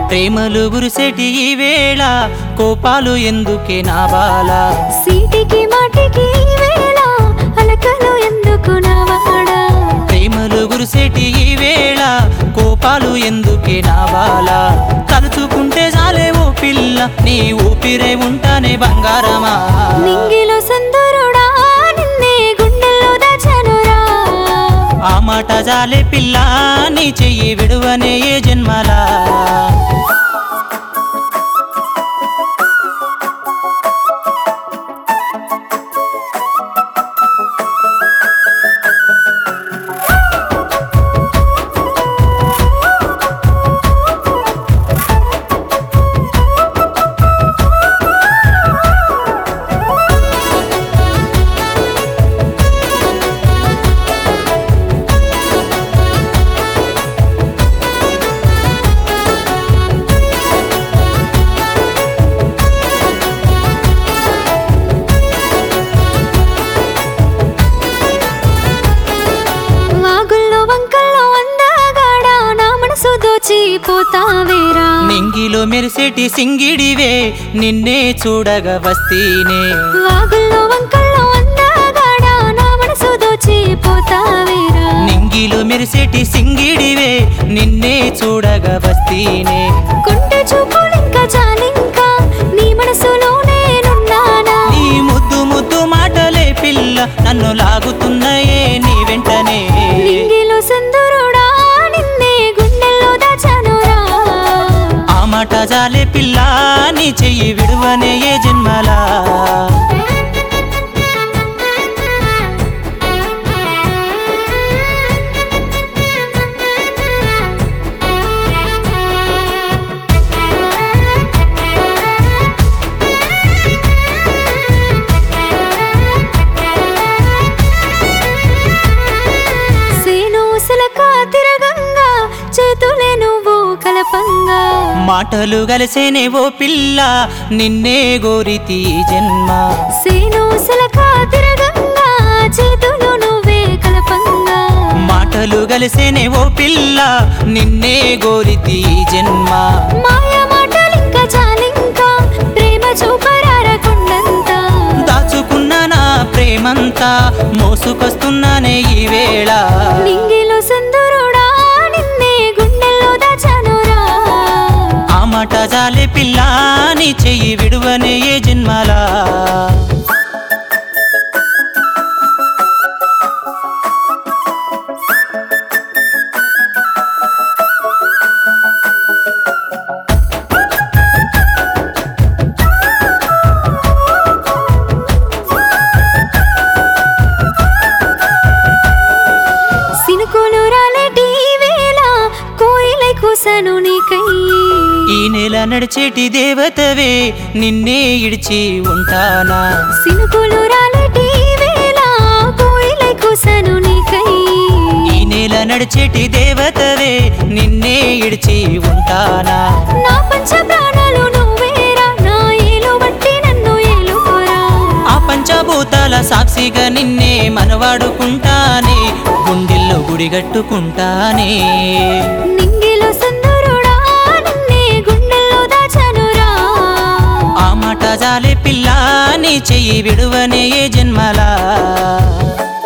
ప్రేమలు గురిసెటి ఈ వేళ కోపాలు ఎందుకే నా బాల సీటికి మాటికి ఈ వేళ అలకలు ఎందుకు నవాడా ప్రేమలు గురిసెటి ఈ వేళ కోపాలు ఎందుకే నా బాల తలుచుకుంటే చాలే ఓ పిల్ల నీ ఊపిరే ఉంటానే బంగారమా నింగిలో సందరుడా నిన్నే గుండెల్లో దాచనురా ఆ మాట జాలే పిల్ల నీ చెయ్యి విడువనే ఏ జన్మలా వాగుల్లో వంకల్లో అందగాడా నా మనసు దోచిపోతావేరా నింగిలో మెరిసెటి సింగిడివే నిన్నే చూడగా వస్తీనే వాగుల్లో వంకల్లో అందగాడా నా మనసు దోచిపోతావేరా నింగిలో మెరిసెటి సింగిడివే నిన్నే చూడగా వస్తీనే కుంటె చూపులింకా చాలింకా నీ మనసులో నేనున్నానా నీ ముద్దు ముద్దు మాటలే పిల్ల నన్ను లాగుతున్నాయే నీ వెంటనే నింగిలో సందరుడా నిన్నే గుండెల్లో దాచానురా ఆ మాట జాలే పిల్ల నీ చెయ్యి విడువనే ఏ జన్మలా సేను ఉసలక తిరగంగా చేతులే నువ్వు కలపంగా మాటలు కలిసేనే ఓ పిల్ల నిన్నే గోరితి ఈ జన్మ సేను ఉసలక తిరగంగా చేతులు నువ్వే కలపంగా మాటలు కలిసేనే ఓ పిల్ల నిన్నే గోరితి ఈ జన్మ మాయ మాటలింకా చాలింకా ప్రేమ చూపరారకుండంతా దాచుకున్న నా ప్రేమంతా మోసుకొస్తున్నానే ఈ వేళ నింగిలో సందరుడా నిన్నే గుండెల్లో దాచానురా ఆ మాట జాలే పిల్ల నీ చెయ్యి విడువనే ఏ జన్మలా సినుకులు రాలేటి ఈ వేళ కోయిలై కూసను నీకై ఈ నెల నడిచేటి దేవతవే నిన్నే ఇడిచి ఉంటానా సినుకులు రాలేటి ఈ వేళ కోయిలై కూసను నీకై ఈ నెల నడిచేటి దేవతవే నిన్నే ఇడిచి ఉంటానా నా పంచ ప్రాణాలు నువ్వేరా నా ఏలు బట్టి నన్ను ఏలుకోరా ఆ పంచభూతాల సాక్షిగా నిన్నే మనవాడుకుంటానే గుండెల్లో గుడిగట్టుకుంటానే నింగిలో సందరుడా నిన్నే గుండెల్లో దాచనురా ఆ మాట జాలే పిల్ల నీ చెయ్యి విడువనే ఏ జన్మలా